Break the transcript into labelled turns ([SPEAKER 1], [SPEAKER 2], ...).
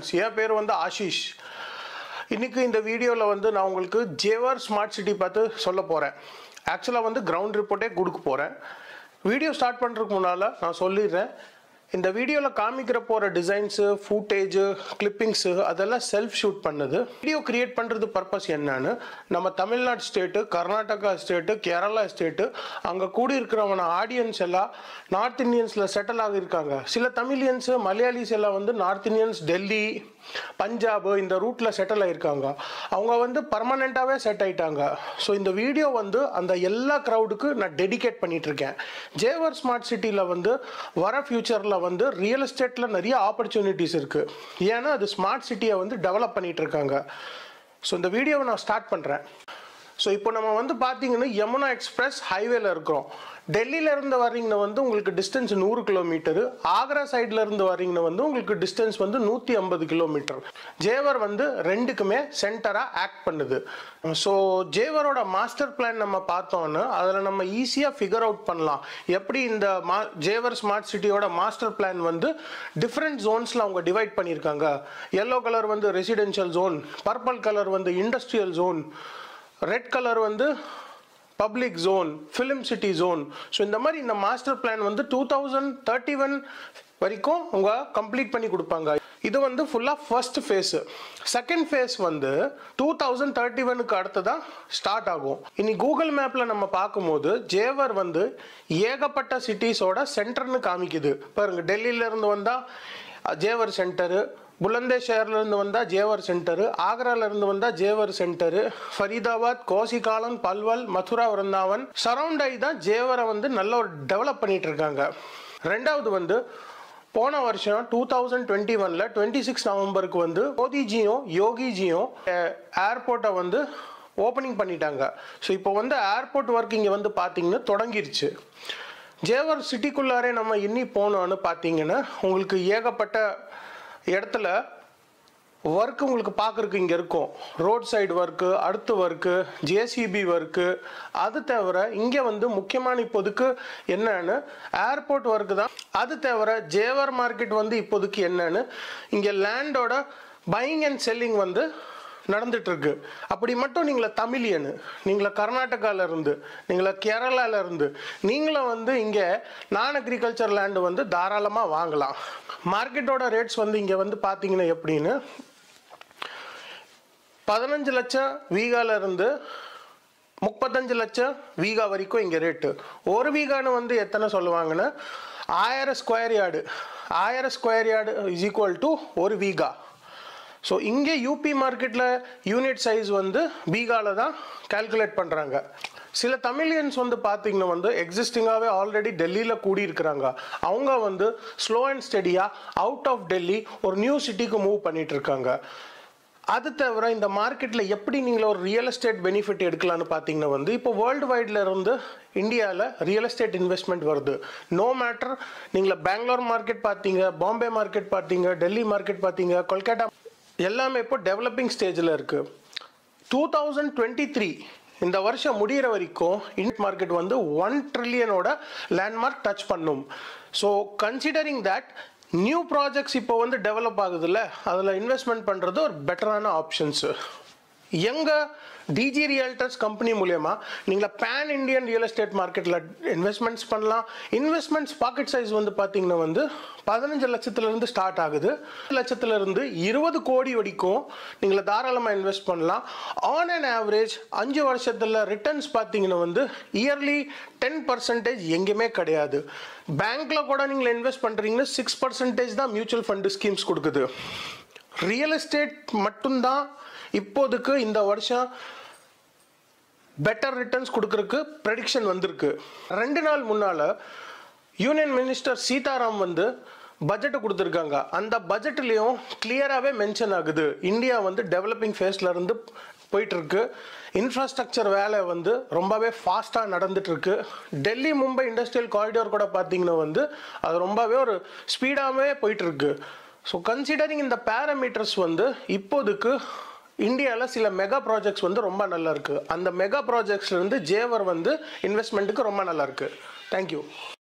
[SPEAKER 1] friends என் பேர் வந்து ஆஷிஷ் இன்னைக்கு இந்த வீடியோவில் வந்து நான் உங்களுக்கு ஜேவர் ஸ்மார்ட் சிட்டி பார்த்து சொல்ல போகிறேன் ஆக்சுவலாக வந்து கிரவுண்ட் ரிப்போர்ட்டே கொடுக்க போகிறேன் வீடியோ ஸ்டார்ட் பண்ணுறதுக்கு முன்னால் நான் சொல்லிடுறேன் இந்த வீடியோவில் காமிக்கிற போகிற டிசைன்ஸு ஃபுட்டேஜு கிளிப்பிங்ஸு அதெல்லாம் செல்ஃப் ஷூட் பண்ணுது வீடியோ கிரியேட் பண்ணுறது பர்பஸ் என்னன்னு நம்ம Tamil Nadu state Karnataka state Kerala state அங்கே கூடி இருக்கிறவன ஆடியன்ஸ் எல்லாம் நார்த் இந்தியன்ஸில் செட்டில் ஆகியிருக்காங்க சில தமிழியன்ஸு மலையாளிஸ் எல்லாம் வந்து நார்த் இந்தியன்ஸ் டெல்லி பஞ்சாப் இந்த ரூட்டில் செட்டில் ஆயிருக்காங்க அவங்க வந்து பர்மனெண்ட்டாகவே செட் ஆயிட்டாங்க ஸோ இந்த வீடியோ வந்து அந்த எல்லா க்ரௌடுக்கு நான் டெடிகேட் பண்ணிட்டு இருக்கேன் ஜேவர் ஸ்மார்ட் சிட்டியில் வந்து வர ஃபியூச்சரில் வந்து ரியல் எஸ்டேட்டில் நிறைய ஆப்பர்ச்சுனிட்டிஸ் இருக்குது ஏன்னா அது ஸ்மார்ட் சிட்டியை வந்து டெவலப் பண்ணிட்டு இருக்காங்க ஸோ இந்த வீடியோவை நான் ஸ்டார்ட் பண்ணுறேன் ஸோ இப்போ நம்ம வந்து பார்த்தீங்கன்னா யமுனா எக்ஸ்பிரஸ் ஹைவேல இருக்கிறோம் டெல்லியில இருந்து வர்றீங்கன்னா வந்து உங்களுக்கு டிஸ்டன்ஸ் நூறு கிலோமீட்டரு ஆக்ரா சைடில் இருந்து வர்றீங்கன்னா வந்து உங்களுக்கு டிஸ்டன்ஸ் வந்து நூற்றி ஐம்பது கிலோமீட்டர் ஜேவர் வந்து ரெண்டுக்குமே சென்டராக ஆக்ட் பண்ணுது ஸோ ஜேவரோட மாஸ்டர் பிளான் நம்ம பார்த்தோன்னு அதில் நம்ம ஈஸியாக ஃபிகர் அவுட் பண்ணலாம் எப்படி இந்த மா ஜேவர் ஸ்மார்ட் சிட்டியோட மாஸ்டர் பிளான் வந்து டிஃப்ரெண்ட் ஜோன்ஸில் அவங்க டிவைட் பண்ணியிருக்காங்க எல்லோ கலர் வந்து ரெசிடென்ஷியல் ஜோன் பர்பிள் கலர் வந்து இண்டஸ்ட்ரியல் ஜோன் ரெட் கலர் வந்து public zone film city zone so இந்த மாதிரி இந்த மாஸ்டர் பிளான் வந்து டூ தௌசண்ட் தேர்ட்டி ஒன் வரைக்கும் அவங்க கம்ப்ளீட் பண்ணி கொடுப்பாங்க இது வந்து ஃபுல்லாக ஃபர்ஸ்ட் ஃபேஸு செகண்ட் ஃபேஸ் வந்து டூ தௌசண்ட் தேர்ட்டி ஒனுக்கு அடுத்து தான் ஸ்டார்ட் ஆகும் இனி கூகுள் மேப்பில் நம்ம பார்க்கும்போது ஜேவர் வந்து ஏகப்பட்ட சிட்டிஸோட சென்டர்னு காமிக்குது பாருங்க டெல்லியில இருந்து வந்தால் ஜேவர் சென்டரு புலந்தேஷர்ல இருந்து வந்தால் ஜேவர் சென்டரு ஆக்ரால இருந்து வந்தால் ஜேவர் சென்டரு ஃபரீதாபாத் கோசிகாலன் பல்வல் மதுரா விருந்தாவன் சரௌண்ட் ஆகி தான் ஜேவரை வந்து நல்ல ஒரு டெவலப் பண்ணிட்டு இருக்காங்க ரெண்டாவது வந்து போன வருஷம் டூ தௌசண்ட் டுவெண்ட்டி ஒனில் டுவெண்ட்டி சிக்ஸ் நவம்பருக்கு வந்து மோதிஜியும் யோகிஜியும் ஏர்போர்ட்டை வந்து ஓப்பனிங் பண்ணிட்டாங்க ஸோ இப்போ வந்து ஏர்போர்ட் ஒர்க் இங்கே வந்து பார்த்தீங்கன்னா தொடங்கிருச்சு ஜேவர் சிட்டிக்குள்ளாரே நம்ம இன்னி போனோன்னு பார்த்தீங்கன்னா உங்களுக்கு ஏகப்பட்ட இடத்துல ஒர்க் உங்களுக்கு பார்க்குறக்கு இங்கே இருக்கும் ரோட் சைடு ஒர்க்கு அடுத்து ஒர்க்கு ஜேசிபி ஒர்க்கு அது தவிர இங்கே வந்து முக்கியமான இப்போதைக்கு என்னன்னு ஏர்போர்ட் ஒர்க்கு தான் அது தவிர ஜேவர் மார்க்கெட் வந்து இப்போதைக்கு என்னன்னு இங்கே லேண்டோட பையிங் அண்ட் செல்லிங் வந்து நடந்துட்டு இருக்கு அப்படி மட்டும் நீங்கள தமிழியனு நீங்கள கர்நாடகால இருந்து நீங்கள கேரளால இருந்து நீங்களும் வந்து இங்கே நான் அக்ரிகல்ச்சர் லேண்டு வந்து தாராளமாக வாங்கலாம் மார்க்கெட்டோட ரேட்ஸ் வந்து இங்கே வந்து பார்த்தீங்கன்னா எப்படின்னு பதினஞ்சு லட்சம் வீகால இருந்து முப்பத்தஞ்சு லட்சம் வீகா வரைக்கும் இங்கே ரேட்டு ஒரு வீகான்னு வந்து எத்தனை சொல்லுவாங்கன்னா ஆயிரம் ஸ்கொயர் யார்டு ஆயிரம் square yard is equal to ஒரு வீகா ஸோ இங்கே யூபி மார்க்கெட்டில் யூனிட் சைஸ் வந்து பீகாவில் தான் கால்குலேட் பண்ணுறாங்க சில தமிழியன்ஸ் வந்து பார்த்தீங்கன்னா வந்து எக்ஸிஸ்டிங்காகவே ஆல்ரெடி டெல்லியில் கூடியிருக்கிறாங்க அவங்க வந்து ஸ்லோ அண்ட் ஸ்டெடியாக அவுட் ஆஃப் டெல்லி ஒரு நியூ சிட்டிக்கு மூவ் பண்ணிட்டு இருக்காங்க அது தவிர இந்த மார்க்கெட்டில் எப்படி நீங்கள் ஒரு ரியல் எஸ்டேட் பெனிஃபிட் எடுக்கலாம்னு பார்த்தீங்கன்னா வந்து இப்போ வேர்ல்டு வைடில் இருந்து இந்தியாவில் ரியல் எஸ்டேட் இன்வெஸ்ட்மெண்ட் வருது நோ மேட்டர் நீங்கள் பெங்களூர் மார்க்கெட் பார்த்தீங்க பாம்பே மார்க்கெட் பார்த்தீங்க டெல்லி மார்க்கெட் பார்த்தீங்க கொல்கட்டா எல்லாமே இப்போ டெவலப்பிங் ஸ்டேஜில் இருக்குது டூ தௌசண்ட் டுவெண்ட்டி த்ரீ இந்த வருஷம் முடிகிற வரைக்கும் இந்தியன் மார்க்கெட் வந்து ஒன் ட்ரில்லியனோட லேண்ட்மார்க் டச் பண்ணும் so considering that new projects இப்போ வந்து டெவலப் ஆகுதுல்ல அதில் இன்வெஸ்ட்மெண்ட் பண்ணுறது ஒரு பெட்டரான ஆப்ஷன்ஸு எங்கள் டிஜி ரியல்டர்ஸ் கம்பெனி மூலயமா நீங்கள் பேன் இண்டியன் ரியல் எஸ்டேட் மார்க்கெட்டில் இன்வெஸ்ட்மெண்ட்ஸ் பண்ணலாம் இன்வெஸ்ட்மெண்ட்ஸ் பாக்கெட் சைஸ் வந்து பார்த்தீங்கன்னா வந்து பதினஞ்சு லட்சத்துலேருந்து ஸ்டார்ட் ஆகுது லட்சத்துலேருந்து இருபது கோடி வரைக்கும் நீங்கள் தாராளமாக இன்வெஸ்ட் பண்ணலாம் ஆன் அண்ட் ஆவரேஜ் அஞ்சு வருஷத்தில் ரிட்டர்ன்ஸ் பார்த்தீங்கன்னா வந்து இயர்லி டென் பர்சன்டேஜ் எங்கேயுமே கிடையாது பேங்க்ல கூட நீங்கள் இன்வெஸ்ட் பண்ணுறீங்கன்னா சிக்ஸ் பர்சன்டேஜ் தான் மியூச்சுவல் ஃபண்டு ஸ்கீம்ஸ் கொடுக்குது ரியல் எஸ்டேட் மட்டும்தான் இப்போதைக்கு இந்த வருஷம் பெட்டர் ரிட்டர்ன்ஸ் கொடுக்கறதுக்கு ப்ரெடிக்ஷன் வந்திருக்கு ரெண்டு நாள் முன்னால் யூனியன் மினிஸ்டர் சீதாராம் வந்து பட்ஜெட்டை கொடுத்துருக்காங்க அந்த பட்ஜெட்லேயும் கிளியராகவே மென்ஷன் ஆகுது இந்தியா வந்து டெவலப்பிங் ஃபேஸில் இருந்து போயிட்டுருக்கு இன்ஃப்ராஸ்ட்ரக்சர் வேலை வந்து ரொம்பவே ஃபாஸ்ட்டாக நடந்துட்டுருக்கு டெல்லி மும்பை இண்டஸ்ட்ரியல் காரிடோர் கூட பார்த்தீங்கன்னா வந்து அது ரொம்பவே ஒரு ஸ்பீடாகவே போயிட்டுருக்கு ஸோ கன்சிடரிங் இந்த பேராமீட்டர்ஸ் வந்து இப்போதைக்கு இந்தியாவில் சில மெகா ப்ராஜெக்ட்ஸ் வந்து ரொம்ப நல்லா இருக்கு அந்த மெகா ப்ராஜெக்ட்ஸ்லேருந்து ஜேவர் வந்து இன்வெஸ்ட்மெண்ட்டுக்கு ரொம்ப நல்லா இருக்கு தேங்க்யூ